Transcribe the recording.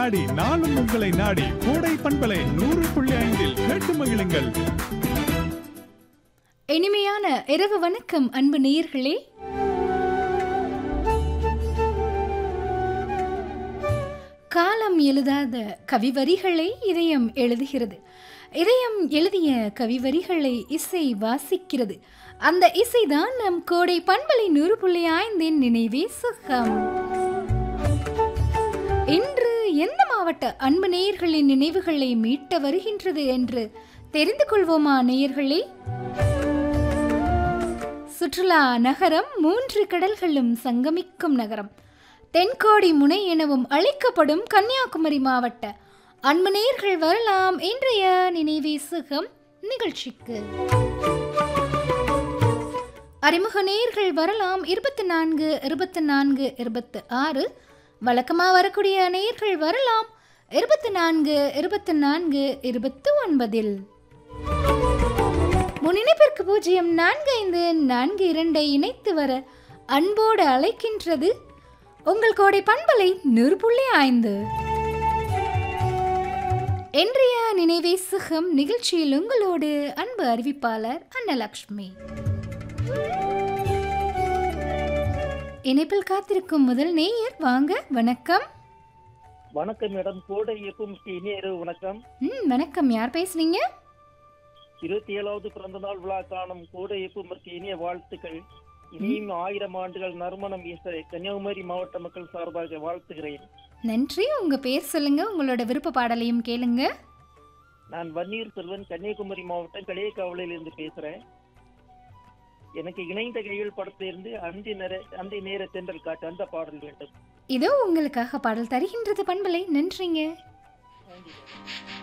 நாடி நாளும் உங்களை நாடி கோடை பண்பலை நூறு புள்ளி ஐந்தில் கேட்டு மகிழுங்கள் இனிமையான இரவு வணக்கம் அன்பு நேயர்களே காலம் எழுதாத கவிவரிகளை இதயம் எழுதுகிறது இதயம் எழுதிய கவிவரிகளை இசை வாசிக்கிறது அந்த இசைதான் நம் கோடை பண்பலை நூறு புள்ளி ஐந்தின் நினைவே சுகம் இன்று எந்த மாவட்ட அன்பு நேயர்களின் நினைவுகளை மீட்ட வருகின்றது என்று தெரிந்து கொள்வோமா நேயர்களே சுற்றுலா நகரம் மூன்று கடல்களும் சங்கமிக்கும் நகரம் தென்கோடி முனை எனவும் அழைக்கப்படும் கன்னியாகுமரி மாவட்ட அன்பு நேயர்கள் வரலாம் இன்றைய நினைவே சுகம் நிகழ்ச்சிக்கு அறிமுக நேயர்கள் வரலாம் இருபத்தி நான்கு இருபத்தி நான்கு இருபத்தி ஆறு வழக்கமாக வரக்கூடிய நேயர்கள் வரலாம் இருபத்தி நான்கு இருபத்தி நான்கு இருபத்தி ஒன்பதில் முன்னிணைப்பிற்கு பூஜ்ஜியம் நான்கு ஐந்து நான்கு இரண்டை இணைத்து வர அன்போடு அழைக்கின்றது உங்கள் கோடை பண்பலை நூறு புள்ளி ஐந்து இன்றைய நினைவே சுகம் நிகழ்ச்சியில் உங்களோடு அன்பு அறிவிப்பாளர் அன்னலக்ஷ்மி இணைப்பில் காத்திருக்கும் முதல் நேயர் வாங்க வணக்கம் வணக்கம் மேடம் கோடை எப்பவும் இனிய இரவு வணக்கம் ம் வணக்கம் யார் பேசுறீங்க இருபத்தி ஏழாவது பிறந்த நாள் விழா காணும் கோடை எப்பவும் இனிய வாழ்த்துக்கள் இனியும் ஆயிரம் ஆண்டுகள் நறுமணம் வீச கன்னியாகுமரி மாவட்ட மக்கள் சார்பாக வாழ்த்துகிறேன் நன்றி உங்க பேர் சொல்லுங்க உங்களோட விருப்ப பாடலையும் கேளுங்க நான் வன்னியூர் செல்வன் கன்னியாகுமரி மாவட்டம் களியக்காவலில் இருந்து பேசுறேன் எனக்கு இணைந்த கைகள் படத்திலிருந்து அந்தி நேர அந்தி நேர தென்றல் காட்டு அந்த பாடல் வேண்டும் இதோ உங்களுக்காக பாடல் தருகின்றது பண்பலை நன்றிங்க Thank you.